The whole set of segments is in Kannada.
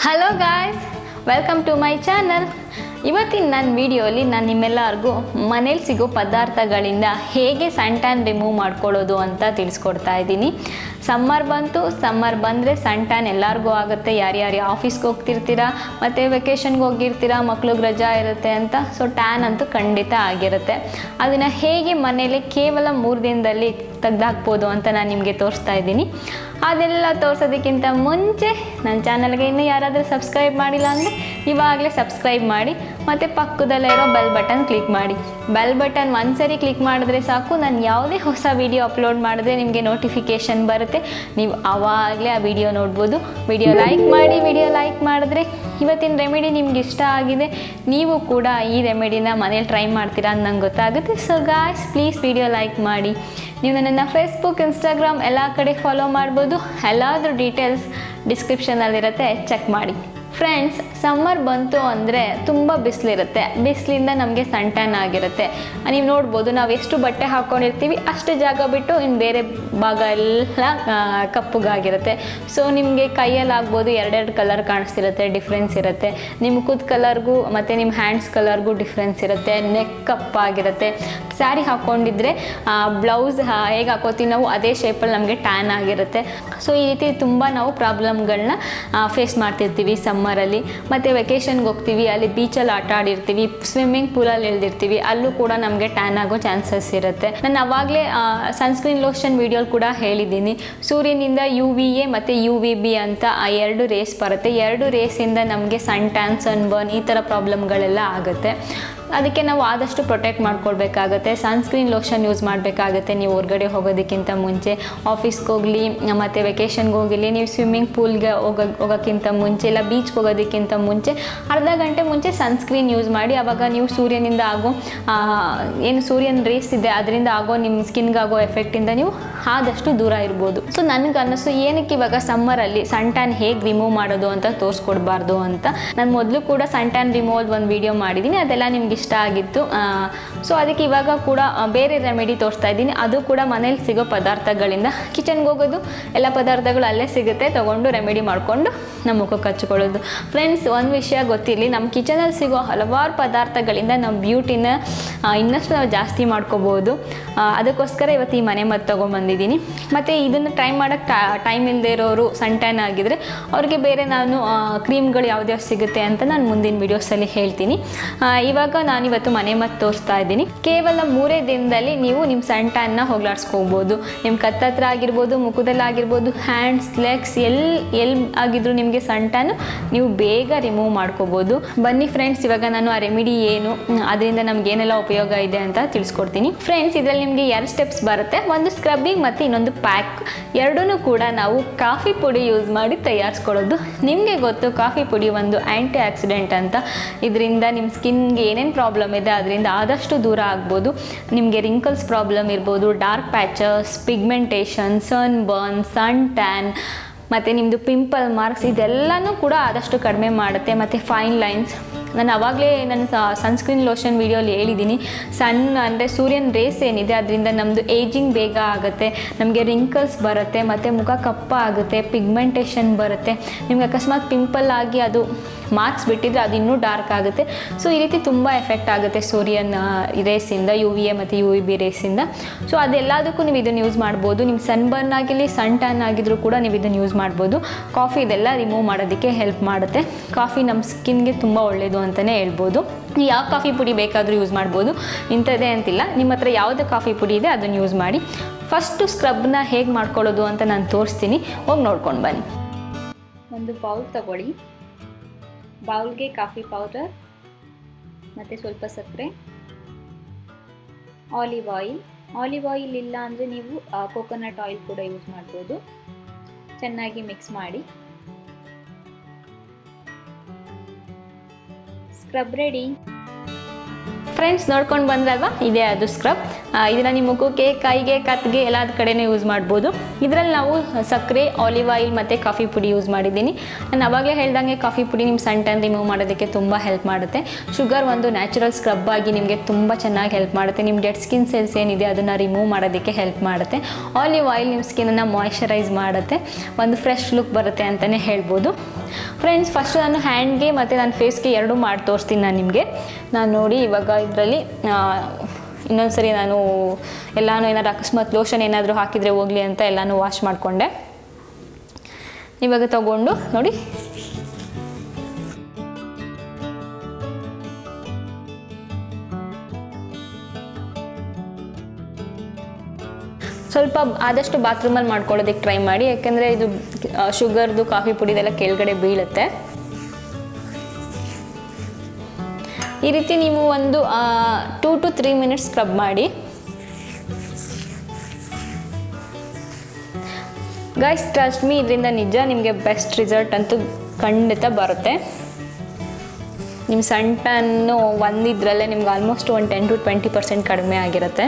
hello guys welcome to my channel ಇವತ್ತಿನ ನನ್ನ ವಿಡಿಯೋಲಿ ನಾನು ನಿಮ್ಮೆಲ್ಲರಿಗೂ ಮನೇಲಿ ಸಿಗೋ ಪದಾರ್ಥಗಳಿಂದ ಹೇಗೆ ಸನ್ಟ್ಯಾನ್ ರಿಮೂವ್ ಮಾಡ್ಕೊಳ್ಳೋದು ಅಂತ ತಿಳಿಸ್ಕೊಡ್ತಾ ಇದ್ದೀನಿ ಸಮ್ಮರ್ ಬಂತು ಸಮ್ಮರ್ ಬಂದರೆ ಸನ್ಟ್ಯಾನ್ ಎಲ್ಲರಿಗೂ ಆಗುತ್ತೆ ಯಾರ್ಯಾರು ಆಫೀಸ್ಗೆ ಹೋಗ್ತಿರ್ತೀರಾ ಮತ್ತು ವೆಕೇಷನ್ಗೆ ಹೋಗಿರ್ತೀರಾ ಮಕ್ಳಿಗೆ ರಜಾ ಇರುತ್ತೆ ಅಂತ ಸೊ ಟ್ಯಾನ್ ಅಂತೂ ಖಂಡಿತ ಆಗಿರುತ್ತೆ ಅದನ್ನು ಹೇಗೆ ಮನೇಲಿ ಕೇವಲ ಮೂರು ದಿನದಲ್ಲಿ ತೆಗ್ದಾಕ್ಬೋದು ಅಂತ ನಾನು ನಿಮಗೆ ತೋರಿಸ್ತಾ ಇದ್ದೀನಿ ಅದೆಲ್ಲ ತೋರಿಸೋದಕ್ಕಿಂತ ಮುಂಚೆ ನನ್ನ ಚಾನಲ್ಗೆ ಇನ್ನೂ ಯಾರಾದರೂ ಸಬ್ಸ್ಕ್ರೈಬ್ ಮಾಡಿಲ್ಲ ಅಂದರೆ ಇವಾಗಲೇ ಸಬ್ಸ್ಕ್ರೈಬ್ ಮಾಡಿ ಮತ್ತು ಪಕ್ಕದಲ್ಲೇ ಇರೋ ಬೆಲ್ ಬಟನ್ ಕ್ಲಿಕ್ ಮಾಡಿ ಬೆಲ್ ಬಟನ್ ಒಂದ್ಸರಿ ಕ್ಲಿಕ್ ಮಾಡಿದ್ರೆ ಸಾಕು ನಾನು ಯಾವುದೇ ಹೊಸ ವಿಡಿಯೋ ಅಪ್ಲೋಡ್ ಮಾಡಿದ್ರೆ ನಿಮಗೆ ನೋಟಿಫಿಕೇಷನ್ ಬರುತ್ತೆ ನೀವು ಆವಾಗಲೇ ಆ ವಿಡಿಯೋ ನೋಡ್ಬೋದು ವಿಡಿಯೋ ಲೈಕ್ ಮಾಡಿ ವಿಡಿಯೋ ಲೈಕ್ ಮಾಡಿದ್ರೆ ಇವತ್ತಿನ ರೆಮಿಡಿ ನಿಮ್ಗೆ ಇಷ್ಟ ಆಗಿದೆ ನೀವು ಕೂಡ ಈ ರೆಮಿಡಿನ ಮನೇಲಿ ಟ್ರೈ ಮಾಡ್ತೀರಾ ಅಂತ ನಂಗೆ ಗೊತ್ತಾಗುತ್ತೆ so guys please video like ಮಾಡಿ ನೀವು ನನ್ನನ್ನು ಫೇಸ್ಬುಕ್ ಇನ್ಸ್ಟಾಗ್ರಾಮ್ ಎಲ್ಲ ಕಡೆ ಫಾಲೋ ಮಾಡ್ಬೋದು ಎಲ್ಲಾದ್ರ ಡೀಟೇಲ್ಸ್ ಡಿಸ್ಕ್ರಿಪ್ಷನಲ್ಲಿರುತ್ತೆ ಚೆಕ್ ಮಾಡಿ ಫ್ರೆಂಡ್ಸ್ ಸಮ್ಮರ್ ಬಂತು ಅಂದರೆ ತುಂಬ ಬಿಸಿಲಿರುತ್ತೆ ಬಿಸಿಲಿಂದ ನಮಗೆ ಸನ್ಟ್ಯಾನ್ ಆಗಿರುತ್ತೆ ನೀವು ನೋಡ್ಬೋದು ನಾವು ಎಷ್ಟು ಬಟ್ಟೆ ಹಾಕ್ಕೊಂಡಿರ್ತೀವಿ ಅಷ್ಟು ಜಾಗ ಬಿಟ್ಟು ಇನ್ನು ಬೇರೆ ಭಾಗ ಎಲ್ಲ ಆ, ಕಪ್ಪಗಾಗಿರುತ್ತೆ ಸೊ ನಿಮಗೆ ಕೈಯಲ್ಲಿ ಆಗ್ಬೋದು ಎರಡೆರಡು ಕಲರ್ ಕಾಣಿಸ್ತಿರುತ್ತೆ ಡಿಫ್ರೆನ್ಸ್ ಇರುತ್ತೆ ನಿಮ್ಮ ಮುಖದ ಕಲರ್ಗೂ ಮತ್ತು ನಿಮ್ಮ ಹ್ಯಾಂಡ್ಸ್ ಕಲರ್ಗೂ ಡಿಫ್ರೆನ್ಸ್ ಇರುತ್ತೆ ನೆಕ್ ಕಪ್ಪಾಗಿರುತ್ತೆ ಸ್ಯಾರಿ ಹಾಕ್ಕೊಂಡಿದ್ರೆ ಬ್ಲೌಸ್ ಹೇಗೆ ಹಾಕೋತೀವಿ ನಾವು ಅದೇ ಶೇಪಲ್ಲಿ ನಮಗೆ ಟ್ಯಾನ್ ಆಗಿರುತ್ತೆ ಸೊ ಈ ರೀತಿ ತುಂಬ ನಾವು ಪ್ರಾಬ್ಲಮ್ಗಳನ್ನ ಫೇಸ್ ಮಾಡ್ತಿರ್ತೀವಿ ಸಮ್ಮರಲ್ಲಿ ಮತ್ತು ವೆಕೇಷನ್ಗೆ ಹೋಗ್ತೀವಿ ಅಲ್ಲಿ ಬೀಚಲ್ಲಿ ಆಟ ಆಡಿರ್ತೀವಿ ಸ್ವಿಮ್ಮಿಂಗ್ ಪೂಲಲ್ಲಿ ಇಳ್ದಿರ್ತೀವಿ ಅಲ್ಲೂ ಕೂಡ ನಮಗೆ ಟ್ಯಾನ್ ಆಗೋ ಚಾನ್ಸಸ್ ಇರುತ್ತೆ ನಾನು ಅವಾಗಲೇ ಸನ್ಸ್ಕ್ರೀನ್ ಲೋಷನ್ ವಿಡಿಯೋಲಿ ಕೂಡ ಹೇಳಿದ್ದೀನಿ ಸೂರ್ಯನಿಂದ ಯು ವಿ ಎ ಮತ್ತು ಯು ವಿ ಬಿ ಅಂತ ಆ ಎರಡು ರೇಸ್ ಬರುತ್ತೆ ಎರಡು ರೇಸಿಂದ ನಮಗೆ ಸನ್ ಟ್ಯಾನ್ ಸನ್ ಬರ್ನ್ ಈ ಥರ ಪ್ರಾಬ್ಲಮ್ಗಳೆಲ್ಲ ಆಗುತ್ತೆ ಅದಕ್ಕೆ ನಾವು ಆದಷ್ಟು ಪ್ರೊಟೆಕ್ಟ್ ಮಾಡ್ಕೊಳ್ಬೇಕಾಗತ್ತೆ ಸನ್ಸ್ಕ್ರೀನ್ ಲೋಷನ್ ಯೂಸ್ ಮಾಡಬೇಕಾಗತ್ತೆ ನೀವು ಹೊರಗಡೆ ಹೋಗೋದಕ್ಕಿಂತ ಮುಂಚೆ ಆಫೀಸ್ಗೆ ಹೋಗಲಿ ಮತ್ತು ವೆಕೇಷನ್ಗೆ ಹೋಗಲಿ ನೀವು ಸ್ವಿಮ್ಮಿಂಗ್ ಪೂಲ್ಗೆ ಹೋಗೋ ಹೋಗೋಕ್ಕಿಂತ ಮುಂಚೆ ಇಲ್ಲ ಬೀಚ್ಗೆ ಹೋಗೋದಕ್ಕಿಂತ ಮುಂಚೆ ಅರ್ಧ ಗಂಟೆ ಮುಂಚೆ ಸನ್ಸ್ಕ್ರೀನ್ ಯೂಸ್ ಮಾಡಿ ಆವಾಗ ನೀವು ಸೂರ್ಯನಿಂದ ಆಗೋ ಆ, ಏನು ಸೂರ್ಯನ ರೇಸ್ ಇದೆ ಅದರಿಂದ ಆಗೋ ನಿಮ್ಮ ಸ್ಕಿನ್ಗೆ ಆಗೋ ಎಫೆಕ್ಟಿಂದ ನೀವು ಆದಷ್ಟು ದೂರ ಇರ್ಬೋದು ಸೊ ನನಗೆ ಅನ್ನಿಸ್ತು ಏನಕ್ಕೆ ಇವಾಗ ಸಮ್ಮರಲ್ಲಿ ಸನ್ಟ್ಯಾನ್ ಹೇಗೆ ರಿಮೂವ್ ಮಾಡೋದು ಅಂತ ತೋರಿಸ್ಕೊಡ್ಬಾರ್ದು ಅಂತ ನಾನು ಮೊದಲು ಕೂಡ ಸನ್ಟ್ಯಾನ್ ರಿಮೂವಲ್ ಒಂದು ವಿಡಿಯೋ ಮಾಡಿದ್ದೀನಿ ಅದೆಲ್ಲ ನಿಮ್ಗೆ ಇಷ್ಟ ಆಗಿತ್ತು ಸೊ ಅದಕ್ಕೆ ಇವಾಗ ಕೂಡ ಆ, ಬೇರೆ ರೆಮಿಡಿ ತೋರಿಸ್ತಾ ಇದ್ದೀನಿ ಅದು ಕೂಡ ಮನೇಲಿ ಸಿಗೋ ಪದಾರ್ಥಗಳಿಂದ ಕಿಚನ್ಗೆ ಹೋಗೋದು ಎಲ್ಲ ಪದಾರ್ಥಗಳು ಅಲ್ಲೇ ಸಿಗುತ್ತೆ ತೊಗೊಂಡು ರೆಮಿಡಿ ಮಾಡಿಕೊಂಡು ನಮ್ಮ ಮುಖಕ್ಕೆ ಹಚ್ಕೊಳ್ಳೋದು ಫ್ರೆಂಡ್ಸ್ ಒಂದು ವಿಷಯ ಗೊತ್ತಿರಲಿ ನಮ್ಮ ಕಿಚನಲ್ಲಿ ಸಿಗೋ ಹಲವಾರು ಪದಾರ್ಥಗಳಿಂದ ನಮ್ಮ ಬ್ಯೂಟಿನ ಆ, ಇನ್ನಷ್ಟು ನಾವು ಜಾಸ್ತಿ ಮಾಡ್ಕೋಬೋದು ಆ, ಅದಕ್ಕೋಸ್ಕರ ಇವತ್ತು ಈ ಮನೆ ಮದ್ದು ತೊಗೊಂಬಂದಿದ್ದೀನಿ ಮತ್ತು ಇದನ್ನು ಟ್ರೈ ಮಾಡೋಕ್ಕೆ ಟೈಮ್ ಇಲ್ಲದೆ ಇರೋರು ಸನ್ ಟ್ಯಾನ್ ಆಗಿದ್ರೆ ಅವ್ರಿಗೆ ಬೇರೆ ನಾನು ಕ್ರೀಮ್ಗಳು ಯಾವ್ದ್ಯಾವ್ದು ಸಿಗುತ್ತೆ ಅಂತ ನಾನು ಮುಂದಿನ ವೀಡಿಯೋಸಲ್ಲಿ ಹೇಳ್ತೀನಿ ಆ, ಇವಾಗ ನಾನಿವತ್ತು ಮನೆ ಮದ್ದು ತೋರಿಸ್ತಾ ಇದ್ದೀನಿ ಕೇವಲ ಮೂರೇ ದಿನದಲ್ಲಿ ನೀವು ನಿಮ್ಮ ಸನ್ ಟ್ಯಾನ್ನ ಹೋಗ್ಲಾಡ್ಸ್ಕೋಬೋದು ನಿಮ್ಮ ಕತ್ತತ್ರ ಆಗಿರ್ಬೋದು ಮುಖದಲ್ಲಿ ಆಗಿರ್ಬೋದು ಹ್ಯಾಂಡ್ಸ್ ಲೆಗ್ಸ್ ಎಲ್ಲಿ ಎಲ್ಲಿ ಆಗಿದ್ರು ನಿಮಗೆ ಸನ್ ಟ್ಯಾನ್ ನೀವು ಬೇಗ ರಿಮೂವ್ ಮಾಡ್ಕೋಬೋದು ಬನ್ನಿ ಫ್ರೆಂಡ್ಸ್ ಇವಾಗ ನಾನು ಆ ರೆಮಿಡಿ ಏನು ಹ್ಮ್, ಅದರಿಂದ ನಮ್ಗೆ ಏನೆಲ್ಲ ಉಪಯೋಗ ಇದೆ ಅಂತ ತಿಳಿಸ್ಕೊಡ್ತೀನಿ ಫ್ರೆಂಡ್ಸ್ ಇದರಲ್ಲಿ ನಿಮಗೆ ಎರಡು ಸ್ಟೆಪ್ಸ್ ಬರುತ್ತೆ ಒಂದು ಸ್ಕ್ರಬ್ಬಿಂಗ್ ಮತ್ತು ಇನ್ನೊಂದು ಪ್ಯಾಕ್ ಎರಡೂ ಕೂಡ ನಾವು ಕಾಫಿ ಪುಡಿ ಯೂಸ್ ಮಾಡಿ ತಯಾರಿಸ್ಕೊಳ್ಳೋದು ನಿಮಗೆ ಗೊತ್ತು ಕಾಫಿ ಪುಡಿ ಒಂದು ಆ್ಯಂಟಿ ಆಕ್ಸಿಡೆಂಟ್ ಅಂತ ಇದರಿಂದ ನಿಮ್ಮ ಸ್ಕಿನ್ಗೆ ಏನೇನು ಪ್ರಾಬ್ಲಮ್ ಇದೆ ಅದರಿಂದ ಆದಷ್ಟು ದೂರ ಆಗ್ಬೋದು ನಿಮಗೆ ರಿಂಕಲ್ಸ್ ಪ್ರಾಬ್ಲಮ್ ಇರ್ಬೋದು dark patches pigmentation sun burn sun tan ಮತ್ತು ನಿಮ್ಮದು ಪಿಂಪಲ್ ಮಾರ್ಕ್ಸ್ ಇದೆಲ್ಲನೂ ಕೂಡ ಆದಷ್ಟು ಕಡಿಮೆ ಮಾಡುತ್ತೆ ಮತ್ತು ಫೈನ್ ಲೈನ್ಸ್ ನಾನು ಅವಾಗಲೇ ನನ್ನ ಸನ್ಸ್ಕ್ರೀನ್ ಲೋಷನ್ ವಿಡಿಯೋಲಿ ಹೇಳಿದ್ದೀನಿ ಸನ್ ಅಂದರೆ ಸೂರ್ಯನ ರೇಸ್ ಏನಿದೆ ಅದರಿಂದ ನಮ್ಮದು ಏಜಿಂಗ್ ಬೇಗ ಆಗುತ್ತೆ ನಮಗೆ ರಿಂಕಲ್ಸ್ ಬರುತ್ತೆ ಮತ್ತು ಮುಖ ಕಪ್ಪ ಆಗುತ್ತೆ ಪಿಗ್ಮೆಂಟೇಷನ್ ಬರುತ್ತೆ ನಿಮ್ಗೆ ಅಕಸ್ಮಾತ್ ಪಿಂಪಲ್ ಆಗಿ ಅದು ಮಾರ್ಕ್ಸ್ ಬಿಟ್ಟಿದ್ರೆ ಅದು ಇನ್ನೂ ಡಾರ್ಕ್ ಆಗುತ್ತೆ ಸೊ ಈ ರೀತಿ ತುಂಬ ಎಫೆಕ್ಟ್ ಆಗುತ್ತೆ ಸೂರ್ಯನ ರೇಸಿಂದ ಯು ವಿ ಎ ಮತ್ತು ಯು ವಿ ಬಿ ರೇಸಿಂದ ಸೊ ಅದೆಲ್ಲದಕ್ಕೂ ನೀವು ಇದನ್ನು ಯೂಸ್ ಮಾಡ್ಬೋದು ನಿಮ್ಮ ಸನ್ ಬರ್ನ್ ಆಗಿರಲಿ ಸನ್ ಟ್ಯಾನ್ ಆಗಿದ್ರು ಕೂಡ ನೀವು ಇದನ್ನು ಯೂಸ್ ಮಾಡ್ಬೋದು ಕಾಫಿ ಇದೆಲ್ಲ ರಿಮೂವ್ ಮಾಡೋದಕ್ಕೆ ಹೆಲ್ಪ್ ಮಾಡುತ್ತೆ ಕಾಫಿ ನಮ್ಮ ಸ್ಕಿನ್ಗೆ ತುಂಬ ಒಳ್ಳೆಯದು ಅಂತಲೇ ಹೇಳ್ಬೋದು ನೀವು ಯಾವ ಕಾಫಿ ಪುಡಿ ಬೇಕಾದರೂ ಯೂಸ್ ಮಾಡ್ಬೋದು ಇಂಥದ್ದೇ ಅಂತಿಲ್ಲ ನಿಮ್ಮ ಹತ್ರ ಯಾವುದು ಕಾಫಿ ಪುಡಿ ಇದೆ ಅದನ್ನು ಯೂಸ್ ಮಾಡಿ ಫಸ್ಟು ಸ್ಕ್ರಬ್ನ ಹೇಗೆ ಮಾಡ್ಕೊಳ್ಳೋದು ಅಂತ ನಾನು ತೋರಿಸ್ತೀನಿ ಹೋಗಿ ನೋಡ್ಕೊಂಡು ಬನ್ನಿ ಒಂದು ಬೌಲ್ ತಗೊಳ್ಳಿ ಬೌಲ್ಗೆ ಕಾಫಿ ಪೌಡರ್ ಮತ್ತು ಸ್ವಲ್ಪ ಸಕ್ಕರೆ ಆಲಿವ್ ಆಯಿಲ್ ಆಲಿವ್ ಆಯಿಲ್ ಇಲ್ಲ ಅಂದರೆ ನೀವು ಕೋಕೋನಟ್ ಆಯಿಲ್ ಕೂಡ ಯೂಸ್ ಮಾಡ್ಬೋದು ಚೆನ್ನಾಗಿ ಮಿಕ್ಸ್ ಮಾಡಿ ಸ್ಕ್ರಬ್ ರೆಡಿ ಫ್ರೆಂಡ್ಸ್ ನೋಡ್ಕೊಂಡು ಬಂದ್ರಲ್ವಾ ಇದೆ ಅದು ಸ್ಕ್ರಬ್ ಇದನ್ನು ನಿಮ್ಮ ಮುಖಕ್ಕೆ ಕೈಗೆ ಕತ್ಗೆ ಎಲ್ಲದ ಕಡೆನೂ ಯೂಸ್ ಮಾಡ್ಬೋದು ಇದರಲ್ಲಿ ನಾವು ಸಕ್ಕರೆ ಆಲಿವ್ ಆಯಿಲ್ ಮತ್ತು ಕಾಫಿ ಪುಡಿ ಯೂಸ್ ಮಾಡಿದ್ದೀನಿ ನಾನು ಅವಾಗಲೇ ಹೇಳ್ದಂಗೆ ಕಾಫಿ ಪುಡಿ ನಿಮ್ಮ ಸನ್ ಟ್ಯಾನ್ ರಿಮೂವ್ ಮಾಡೋದಕ್ಕೆ ತುಂಬ ಹೆಲ್ಪ್ ಮಾಡುತ್ತೆ ಶುಗರ್ ಒಂದು ನ್ಯಾಚುರಲ್ ಸ್ಕ್ರಬ್ ಆಗಿ ನಿಮಗೆ ತುಂಬ ಚೆನ್ನಾಗಿ ಹೆಲ್ಪ್ ಮಾಡುತ್ತೆ ನಿಮ್ಮ ಡೆಡ್ ಸ್ಕಿನ್ ಸೆಲ್ಸ್ ಏನಿದೆ ಅದನ್ನು ರಿಮೂವ್ ಮಾಡೋದಕ್ಕೆ ಹೆಲ್ಪ್ ಮಾಡುತ್ತೆ ಆಲಿವ್ ಆಯಿಲ್ ನಿಮ್ಮ ಸ್ಕಿನ್ನನ್ನು ಮಾಯ್ಶ್ಚರೈಸ್ ಮಾಡುತ್ತೆ ಒಂದು ಫ್ರೆಶ್ ಲುಕ್ ಬರುತ್ತೆ ಅಂತಲೇ ಹೇಳ್ಬೋದು ಫ್ರೆಂಡ್ಸ್ ಫಸ್ಟ್ ನಾನು ಹ್ಯಾಂಡ್ಗೆ ಮತ್ತು ನನ್ನ ಫೇಸ್ಗೆ ಎರಡೂ ಮಾಡಿ ತೋರಿಸ್ತೀನಿ ನಾನು ನಿಮಗೆ ನಾನು ನೋಡಿ ಇವಾಗ ಇದರಲ್ಲಿ ಇನ್ನೊಂದ್ಸರಿ ನಾನು ಎಲ್ಲನೂ ಏನಾದ್ರು ಅಕಸ್ಮಾತ್ ಲೋಷನ್ ಏನಾದರೂ ಹಾಕಿದರೆ ಹೋಗಲಿ ಅಂತ ಎಲ್ಲನೂ ವಾಶ್ ಮಾಡಿಕೊಂಡೆ ಇವಾಗ ತಗೊಂಡು ನೋಡಿ ಸ್ವಲ್ಪ ಆದಷ್ಟು ಬಾತ್ರೂಮಲ್ಲಿ ಮಾಡ್ಕೊಳ್ಳೋದಕ್ಕೆ ಟ್ರೈ ಮಾಡಿ ಯಾಕೆಂದರೆ ಇದು ಶುಗರ್ದು ಕಾಫಿ ಪುಡಿದೆಲ್ಲ ಕೆಳಗಡೆ ಬೀಳುತ್ತೆ ಈ ರೀತಿ ನೀವು ಒಂದು two to three minutes scrub ಮಾಡಿ ಗೈಸ್ ಟ್ರಸ್ಟ್ ಮೀ ಇದರಿಂದ ನಿಜ ನಿಮಗೆ ಬೆಸ್ಟ್ ರಿಸಲ್ಟ್ ಅಂತೂ ಖಂಡಿತ ಬರುತ್ತೆ ನಿಮ್ಮ ಸಣ್ಣ ಒಂದಿದ್ರಲ್ಲೇ ನಿಮ್ಗೆ ಆಲ್ಮೋಸ್ಟ್ ಒಂದು ಟೆನ್ ಟು ಟ್ವೆಂಟಿ ಪರ್ಸೆಂಟ್ ಕಡಿಮೆ ಆಗಿರುತ್ತೆ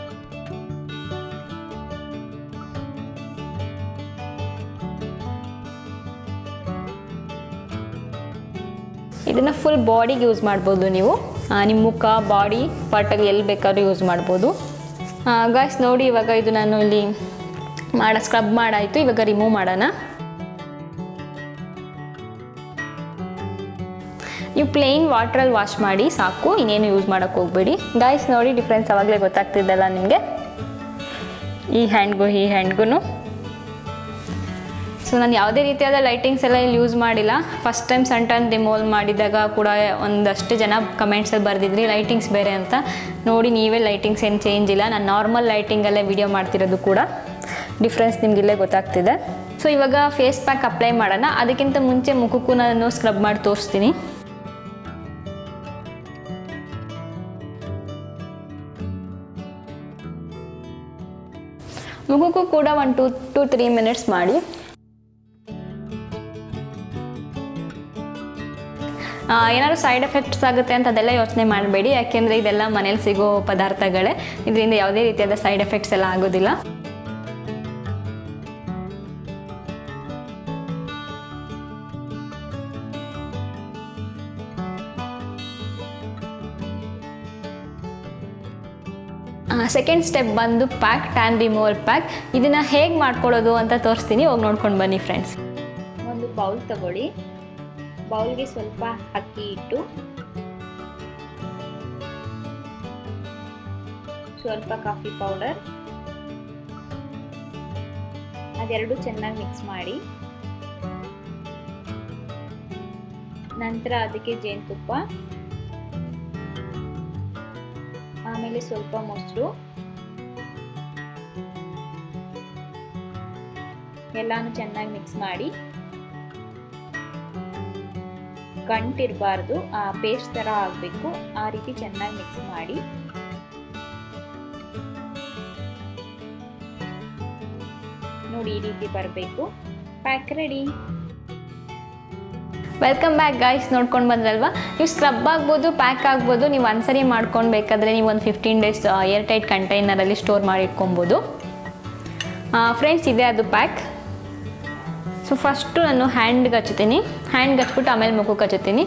ಇದನ್ನು ಫುಲ್ ಬಾಡಿಗೆ ಯೂಸ್ ಮಾಡ್ಬೋದು ನೀವು ಆ, ನಿಮ್ಮ ಮುಖ ಬಾಡಿ ಪಾರ್ಟಲ್ಲಿ ಎಲ್ಲಿ ಬೇಕಾದ್ರೂ ಯೂಸ್ ಮಾಡ್ಬೋದು ಗಾಯ್ಸ್ ನೋಡಿ ಇವಾಗ ಇದು ನಾನು ಇಲ್ಲಿ ಮಾಡ ಸ್ಕ್ರಬ್ ಮಾಡಾಯಿತು ಇವಾಗ ರಿಮೂವ್ ಮಾಡೋಣ ನೀವು ಪ್ಲೇನ್ ವಾಟ್ರಲ್ಲಿ ವಾಶ್ ಮಾಡಿ ಸಾಕು ಇನ್ನೇನು ಯೂಸ್ ಮಾಡೋಕ್ಕೆ ಹೋಗಬೇಡಿ ಗಾಯ್ಸ್ ನೋಡಿ ಡಿಫ್ರೆನ್ಸ್ ಆವಾಗಲೇ ಗೊತ್ತಾಗ್ತಿದ್ದಲ್ಲ ನಿಮಗೆ ಈ ಹ್ಯಾಂಡ್ಗೂ ಈ ಹ್ಯಾಂಡ್ಗೂ ಸೊ ನಾನು ಯಾವುದೇ ರೀತಿಯಾದ ಲೈಟಿಂಗ್ಸ್ ಎಲ್ಲ ಇಲ್ಲಿ ಯೂಸ್ ಮಾಡಿಲ್ಲ ಫಸ್ಟ್ ಟೈಮ್ ಸಣ್ಣ ರಿಮೂವಲ್ ಮಾಡಿದಾಗ ಕೂಡ ಒಂದಷ್ಟು ಜನ ಕಮೆಂಟ್ಸಲ್ಲಿ ಬರೆದಿದ್ರಿ ಲೈಟಿಂಗ್ಸ್ ಬೇರೆ ಅಂತ ನೋಡಿ ನೀವೇ ಲೈಟಿಂಗ್ಸ್ ಏನು ಚೇಂಜ್ ಇಲ್ಲ ನಾನು ನಾರ್ಮಲ್ ಲೈಟಿಂಗಲ್ಲೇ ವಿಡಿಯೋ ಮಾಡ್ತಿರೋದು ಕೂಡ ಡಿಫ್ರೆನ್ಸ್ ನಿಮಗಿಲ್ಲೇ ಗೊತ್ತಾಗ್ತಿದೆ ಸೊ ಇವಾಗ ಫೇಸ್ ಪ್ಯಾಕ್ ಅಪ್ಲೈ ಮಾಡೋಣ ಅದಕ್ಕಿಂತ ಮುಂಚೆ ಮುಖಕ್ಕೂ ನಾನು ಸ್ಕ್ರಬ್ ಮಾಡಿ ತೋರಿಸ್ತೀನಿ ಮುಖಕ್ಕೂ ಕೂಡ ಒಂದು ಟೂ ಟು ತ್ರೀ ಮಿನಿಟ್ಸ್ ಮಾಡಿ ಆ, ಏನಾದ್ರು ಸೈಡ್ ಎಫೆಕ್ಟ್ಸ್ ಆಗುತ್ತೆ ಅಂತ ಅದೆಲ್ಲ ಯೋಚನೆ ಮಾಡಬೇಡಿ ಯಾಕೆಂದರೆ ಇದೆಲ್ಲ ಮನೇಲಿ ಸಿಗೋ ಪದಾರ್ಥಗಳೇ ಇದರಿಂದ ಯಾವುದೇ ರೀತಿಯಾದ ಸೈಡ್ ಎಫೆಕ್ಟ್ಸ್ ಎಲ್ಲ ಆಗೋದಿಲ್ಲ ಸೆಕೆಂಡ್ ಸ್ಟೆಪ್ ಬಂದು ಪ್ಯಾಕ್ ಟ್ಯಾನ್ ರಿಮೂವಲ್ ಪ್ಯಾಕ್ ಇದನ್ನು ಹೇಗೆ ಮಾಡ್ಕೊಳ್ಳೋದು ಅಂತ ತೋರಿಸ್ತೀನಿ ಹೋಗಿ ನೋಡ್ಕೊಂಡು ಬನ್ನಿ ಫ್ರೆಂಡ್ಸ್ ಒಂದು ಬೌಲ್ ತಗೊಳ್ಳಿ ಬೌಲ್ಗೆ ಸ್ವಲ್ಪ ಅಕ್ಕಿ ಇಟ್ಟು ಸ್ವಲ್ಪ ಕಾಫಿ ಪೌಡರ್ ಅದೆರಡು ಚೆನ್ನಾಗಿ ಮಿಕ್ಸ್ ಮಾಡಿ ನಂತರ ಅದಕ್ಕೆ ಜೇನುತುಪ್ಪ ಆಮೇಲೆ ಸ್ವಲ್ಪ ಮೊಸರು ಎಲ್ಲಾನು ಚೆನ್ನಾಗಿ ಮಿಕ್ಸ್ ಮಾಡಿ ಗಂಟಿರಬಾರ್ದು ಆ ಪೇಸ್ಟ್ ಥರ ಆಗಬೇಕು ಆ ರೀತಿ ಚೆನ್ನಾಗಿ ಮಿಕ್ಸ್ ಮಾಡಿ ನೋಡಿ ಈ ರೀತಿ ಬರಬೇಕು pack ready welcome back guys ನೋಡ್ಕೊಂಡು ಬಂದ್ರಲ್ವಾ ನೀವು ಸ್ಕ್ರಬ್ ಆಗ್ಬೋದು ಪ್ಯಾಕ್ ಆಗ್ಬೋದು ನೀವು ಒಂದ್ಸರಿ ಮಾಡ್ಕೊಂಡು ಬೇಕಾದರೆ ನೀವು ಒಂದು ಫಿಫ್ಟೀನ್ ಡೇಸ್ ಏರ್ ಟೈಟ್ ಕಂಟೈನರಲ್ಲಿ ಸ್ಟೋರ್ ಮಾಡಿ ಇಟ್ಕೊಬೋದು ಫ್ರೆಂಡ್ಸ್ ಇದೆ ಅದು ಪ್ಯಾಕ್ ಸೊ ಫಸ್ಟು ನಾನು ಹ್ಯಾಂಡ್ಗೆ ಹಚ್ತೀನಿ ಹ್ಯಾಂಡ್ಗೆ ಹಚ್ಬಿಟ್ಟು ಆಮೇಲೆ ಮುಖಕ್ಕೆ ಹಚ್ಚುತ್ತೀನಿ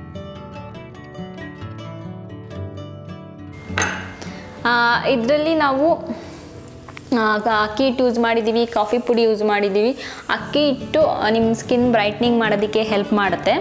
ಇದರಲ್ಲಿ ನಾವು ಆ, ಅಕ್ಕಿ ಹಿಟ್ಟು ಯೂಸ್ ಮಾಡಿದ್ದೀವಿ ಕಾಫಿ ಪುಡಿ ಯೂಸ್ ಮಾಡಿದ್ದೀವಿ ಅಕ್ಕಿ ಹಿಟ್ಟು ನಿಮ್ಮ ಸ್ಕಿನ್ ಬ್ರೈಟ್ನಿಂಗ್ ಮಾಡೋದಕ್ಕೆ ಹೆಲ್ಪ್ ಮಾಡುತ್ತೆ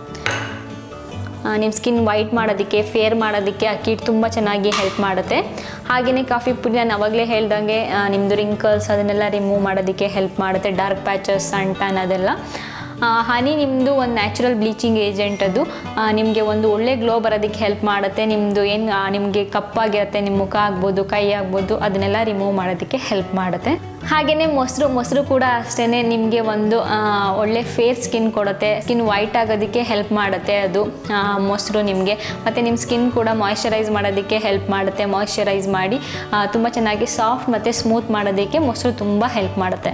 ನಿಮ್ಮ ಸ್ಕಿನ್ ವೈಟ್ ಮಾಡೋದಕ್ಕೆ ಫೇರ್ ಮಾಡೋದಕ್ಕೆ ಅಕ್ಕಿ ಹಿಟ್ಟು ತುಂಬ ಚೆನ್ನಾಗಿ ಹೆಲ್ಪ್ ಮಾಡುತ್ತೆ ಹಾಗೆಯೇ ಕಾಫಿ ಪುಡಿ ನಾನು ಅವಾಗಲೇ ಹೇಳ್ದಂಗೆ ಆ, ನಿಮ್ಮದು ರಿಂಕಲ್ಸ್ ಅದನ್ನೆಲ್ಲ ರಿಮೂವ್ ಮಾಡೋದಕ್ಕೆ ಹೆಲ್ಪ್ ಮಾಡುತ್ತೆ ಡಾರ್ಕ್ ಪ್ಯಾಚಸ್ ಸನ್ ಟ್ಯಾನ್ ಅದೆಲ್ಲ ಹನಿ ನಿಮ್ಮದು ಒಂದು ನ್ಯಾಚುರಲ್ ಬ್ಲೀಚಿಂಗ್ ಏಜೆಂಟ್ ಅದು ನಿಮಗೆ ಒಂದು ಒಳ್ಳೆ ಗ್ಲೋ ಬರೋದಕ್ಕೆ ಹೆಲ್ಪ್ ಮಾಡುತ್ತೆ ನಿಮ್ಮದು ಏನು ನಿಮಗೆ ಕಪ್ಪಾಗಿರುತ್ತೆ ನಿಮ್ಮ ಮುಖ ಆಗ್ಬೋದು ಕೈ ಆಗ್ಬೋದು ಅದನ್ನೆಲ್ಲ ರಿಮೂವ್ ಮಾಡೋದಕ್ಕೆ ಹೆಲ್ಪ್ ಮಾಡುತ್ತೆ ಹಾಗೆಯೇ ಮೊಸರು ಮೊಸರು ಕೂಡ ಅಷ್ಟೇ ನಿಮಗೆ ಒಂದು ಆ, ಒಳ್ಳೆ ಫೇರ್ ಸ್ಕಿನ್ ಕೊಡುತ್ತೆ ಸ್ಕಿನ್ ವೈಟ್ ಆಗೋದಕ್ಕೆ ಹೆಲ್ಪ್ ಮಾಡುತ್ತೆ ಅದು ಆ, ಮೊಸರು ನಿಮಗೆ ಮತ್ತು ನಿಮ್ಮ ಸ್ಕಿನ್ ಕೂಡ ಮಾಯ್ಶ್ಚರೈಸ್ ಮಾಡೋದಕ್ಕೆ ಹೆಲ್ಪ್ ಮಾಡುತ್ತೆ ಮಾಯ್ಶ್ಚರೈಸ್ ಮಾಡಿ ತುಂಬ ಚೆನ್ನಾಗಿ ಸಾಫ್ಟ್ ಮತ್ತು ಸ್ಮೂತ್ ಮಾಡೋದಕ್ಕೆ ಮೊಸರು ತುಂಬ ಹೆಲ್ಪ್ ಮಾಡುತ್ತೆ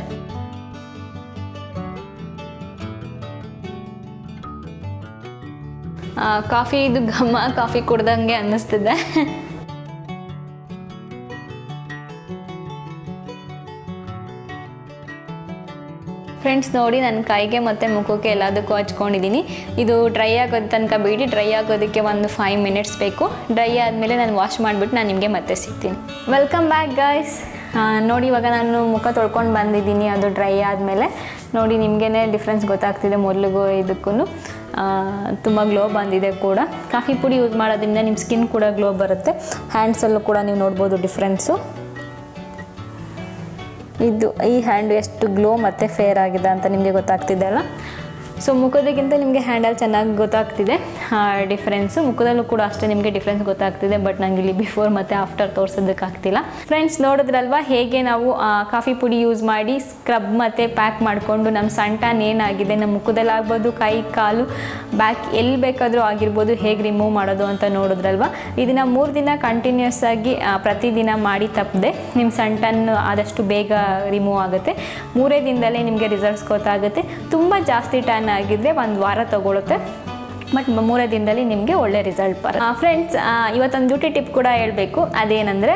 ಆ, ಕಾಫಿ ಇದು ಘಮ ಕಾಫಿ ಕುಡ್ದಂಗೆ ಅನ್ನಿಸ್ತಿದೆ ಫ್ರೆಂಡ್ಸ್ ನೋಡಿ ನನ್ನ ಕೈಗೆ ಮತ್ತು ಮುಖಕ್ಕೆ ಎಲ್ಲದಕ್ಕೂ ಹಚ್ಕೊಂಡಿದ್ದೀನಿ ಇದು ಡ್ರೈ ಆಗೋದು ತನಕ ಬಿಡಿ ಡ್ರೈ ಆಗೋದಕ್ಕೆ ಒಂದು ಫೈವ್ ಮಿನಿಟ್ಸ್ ಬೇಕು ಡ್ರೈ ಆದಮೇಲೆ ನಾನು ವಾಶ್ ಮಾಡಿಬಿಟ್ಟು ನಾನು ನಿಮಗೆ ಮತ್ತೆ ಸಿಗ್ತೀನಿ ವೆಲ್ಕಮ್ ಬ್ಯಾಕ್ ಗಾಯ್ಸ್ ನೋಡಿ ಇವಾಗ ನಾನು ಮುಖ ತೊಳ್ಕೊಂಡು ಬಂದಿದ್ದೀನಿ ಅದು ಡ್ರೈ ಆದಮೇಲೆ ನೋಡಿ ನಿಮಗೇ ಡಿಫ್ರೆನ್ಸ್ ಗೊತ್ತಾಗ್ತಿದೆ ಮೊದಲಿಗೂ ಇದಕ್ಕೂ ತುಂಬ ಗ್ಲೋ ಬಂದಿದೆ ಕೂಡ ಕಾಫಿ ಪುಡಿ ಯೂಸ್ ಮಾಡೋದ್ರಿಂದ ನಿಮ್ಮ ಸ್ಕಿನ್ ಕೂಡ ಗ್ಲೋ ಬರುತ್ತೆ ಹ್ಯಾಂಡ್ಸಲ್ಲೂ ಕೂಡ ನೀವು ನೋಡ್ಬೋದು ಡಿಫ್ರೆನ್ಸು ಇದು ಈ ಹ್ಯಾಂಡ್ ಎಷ್ಟು ಗ್ಲೋ ಮತ್ತು ಫೇರ್ ಆಗಿದೆ ಅಂತ ನಿಮಗೆ ಗೊತ್ತಾಗ್ತಿದೆ ಅಲ್ಲ ಸೊ ಮುಖದಕ್ಕಿಂತ ನಿಮಗೆ ಹ್ಯಾಂಡಲ್ ಚೆನ್ನಾಗಿ ಗೊತ್ತಾಗ್ತಿದೆ ಡಿಫ್ರೆನ್ಸು ಮುಖದಲ್ಲೂ ಕೂಡ ಅಷ್ಟೇ ನಿಮಗೆ ಡಿಫ್ರೆನ್ಸ್ ಗೊತ್ತಾಗ್ತಿದೆ ಬಟ್ ನಂಗೆ ಇಲ್ಲಿ ಬಿಫೋರ್ ಮತ್ತು ಆಫ್ಟರ್ ತೋರಿಸೋದಕ್ಕಾಗ್ತಿಲ್ಲ ಫ್ರೆಂಡ್ಸ್ ನೋಡಿದ್ರಲ್ವಾ ಹೇಗೆ ನಾವು ಆ, ಕಾಫಿ ಪುಡಿ ಯೂಸ್ ಮಾಡಿ ಸ್ಕ್ರಬ್ ಮತ್ತು ಪ್ಯಾಕ್ ಮಾಡಿಕೊಂಡು ನಮ್ಮ ಸಂಟಾನ್ ಏನಾಗಿದೆ ನಮ್ಮ ಮುಖದಲ್ಲಿ ಆಗ್ಬೋದು ಕೈ ಕಾಲು ಬ್ಯಾಕ್ ಎಲ್ಲಿ ಬೇಕಾದರೂ ಆಗಿರ್ಬೋದು ಹೇಗೆ ರಿಮೂವ್ ಮಾಡೋದು ಅಂತ ನೋಡಿದ್ರಲ್ವಾ ಇದನ್ನು ಮೂರು ದಿನ ಕಂಟಿನ್ಯೂಸ್ ಆಗಿ ಆ, ಪ್ರತಿದಿನ ಮಾಡಿ ತಪ್ಪದೆ ನಿಮ್ಮ ಸಂಟನ್ ಆದಷ್ಟು ಬೇಗ ರಿಮೂವ್ ಆಗುತ್ತೆ ಮೂರೇ ದಿನದಲ್ಲೇ ನಿಮಗೆ ರಿಸಲ್ಟ್ಸ್ ಗೊತ್ತಾಗುತ್ತೆ ತುಂಬ ಜಾಸ್ತಿ ಟ್ಯಾನ್ ಆಗಿದ್ರೆ ಒಂದು ವಾರ ತಗೊಳುತ್ತೆ ಬಟ್ ಮೂರೇ ದಿನದಲ್ಲಿ ನಿಮಗೆ ಒಳ್ಳೆ ರಿಸಲ್ಟ್ ಬರುತ್ತೆ ಫ್ರೆಂಡ್ಸ್ ಇವತ್ತೊಂದು ಬ್ಯೂಟಿ ಟಿಪ್ ಕೂಡ ಹೇಳಬೇಕು ಅದೇನೆಂದರೆ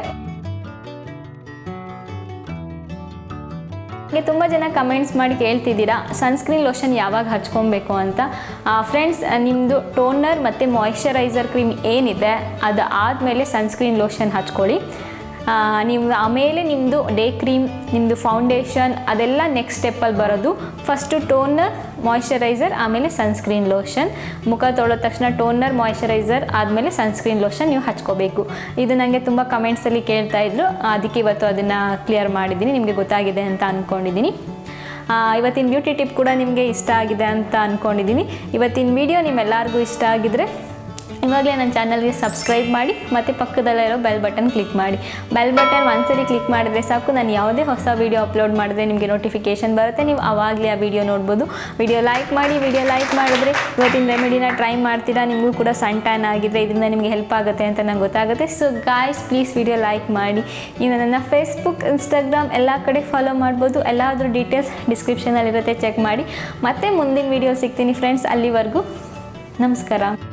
ಹಾಗೆ ತುಂಬ ಜನ ಕಮೆಂಟ್ಸ್ ಮಾಡಿ ಕೇಳ್ತಿದ್ದೀರಾ ಸನ್ಸ್ಕ್ರೀನ್ ಲೋಷನ್ ಯಾವಾಗ ಹಚ್ಕೊಬೇಕು ಅಂತ ಫ್ರೆಂಡ್ಸ್ ನಿಮ್ಮದು ಟೋನರ್ ಮತ್ತು ಮಾಯ್ಶ್ಚರೈಸರ್ ಕ್ರೀಮ್ ಏನಿದೆ ಅದು ಆದಮೇಲೆ ಸನ್ಸ್ಕ್ರೀನ್ ಲೋಷನ್ ಹಚ್ಕೊಳ್ಳಿ ಆ, ನೀವು ಆಮೇಲೆ ನಿಮ್ಮದು ಡೇ ಕ್ರೀಮ್ ನಿಮ್ಮದು ಫೌಂಡೇಶನ್ ಅದೆಲ್ಲ ನೆಕ್ಸ್ಟ್ ಸ್ಟೆಪ್ಪಲ್ಲಿ ಬರೋದು ಫಸ್ಟು ಟೋನರ್ ಮಾಯ್ಶ್ಚರೈಸರ್ ಆಮೇಲೆ ಸನ್ಸ್ಕ್ರೀನ್ ಲೋಷನ್ ಮುಖ ತೊಳೆದ ತಕ್ಷಣ ಟೋನರ್ ಮಾಯ್ಶ್ಚರೈಸರ್ ಆದಮೇಲೆ ಸನ್ಸ್ಕ್ರೀನ್ ಲೋಷನ್ ನೀವು ಹಚ್ಕೋಬೇಕು ಇದು ನನಗೆ ತುಂಬ ಕಮೆಂಟ್ಸಲ್ಲಿ ಕೇಳ್ತಾ ಇದ್ರು ಅದಕ್ಕೆ ಇವತ್ತು ಅದನ್ನು ಕ್ಲಿಯರ್ ಮಾಡಿದ್ದೀನಿ ನಿಮಗೆ ಗೊತ್ತಾಗಿದೆ ಅಂತ ಅಂದ್ಕೊಂಡಿದ್ದೀನಿ ಆ, ಇವತ್ತಿನ ಬ್ಯೂಟಿ ಟಿಪ್ ಕೂಡ ನಿಮಗೆ ಇಷ್ಟ ಆಗಿದೆ ಅಂತ ಅಂದ್ಕೊಂಡಿದ್ದೀನಿ ಇವತ್ತಿನ ವಿಡಿಯೋ ನಿಮ್ಮೆಲ್ಲರಿಗೂ ಇಷ್ಟ ಆಗಿದ್ರೆ ಇವಾಗಲೇ ನನ್ನ ಚಾನಲ್ಗೆ ಸಬ್ಸ್ಕ್ರೈಬ್ ಮಾಡಿ ಮತ್ತು ಪಕ್ಕದಲ್ಲಿರೋ ಬೆಲ್ ಬಟನ್ ಕ್ಲಿಕ್ ಮಾಡಿ ಬೆಲ್ ಬಟನ್ ಒಂದ್ಸರಿ ಕ್ಲಿಕ್ ಮಾಡಿದ್ರೆ ಸಾಕು ನಾನು ಯಾವುದೇ ಹೊಸ ವೀಡಿಯೋ ಅಪ್ಲೋಡ್ ಮಾಡಿದ್ರೆ ನಿಮಗೆ ನೋಟಿಫಿಕೇಷನ್ ಬರುತ್ತೆ ನೀವು ಆವಾಗಲೇ ಆ ವಿಡಿಯೋ ನೋಡ್ಬೋದು ವಿಡಿಯೋ ಲೈಕ್ ಮಾಡಿ ವಿಡಿಯೋ ಲೈಕ್ ಮಾಡಿದ್ರೆ ಇವತ್ತಿನ ರೆಮಿಡಿನ ಟ್ರೈ ಮಾಡ್ತೀರಾ ನಿಮಗೂ ಕೂಡ ಸಣ್ಣ ಟ್ಯಾನ್ ಆಗಿದ್ರೆ ಇದರಿಂದ ನಿಮಗೆ ಹೆಲ್ಪ್ ಆಗುತ್ತೆ ಅಂತ ನಂಗೆ ಗೊತ್ತಾಗುತ್ತೆ so guys please video like ಮಾಡಿ ಇನ್ನು ನನ್ನ ಫೇಸ್ಬುಕ್ ಇನ್ಸ್ಟಾಗ್ರಾಮ್ ಎಲ್ಲ ಕಡೆ ಫಾಲೋ ಮಾಡ್ಬೋದು ಎಲ್ಲಾದರೂ ಡೀಟೇಲ್ಸ್ ಡಿಸ್ಕ್ರಿಪ್ಷನಲ್ಲಿರುತ್ತೆ ಚೆಕ್ ಮಾಡಿ ಮತ್ತೆ ಮುಂದಿನ ವಿಡಿಯೋ ಸಿಗ್ತೀನಿ ಫ್ರೆಂಡ್ಸ್ ಅಲ್ಲಿವರೆಗೂ ನಮಸ್ಕಾರ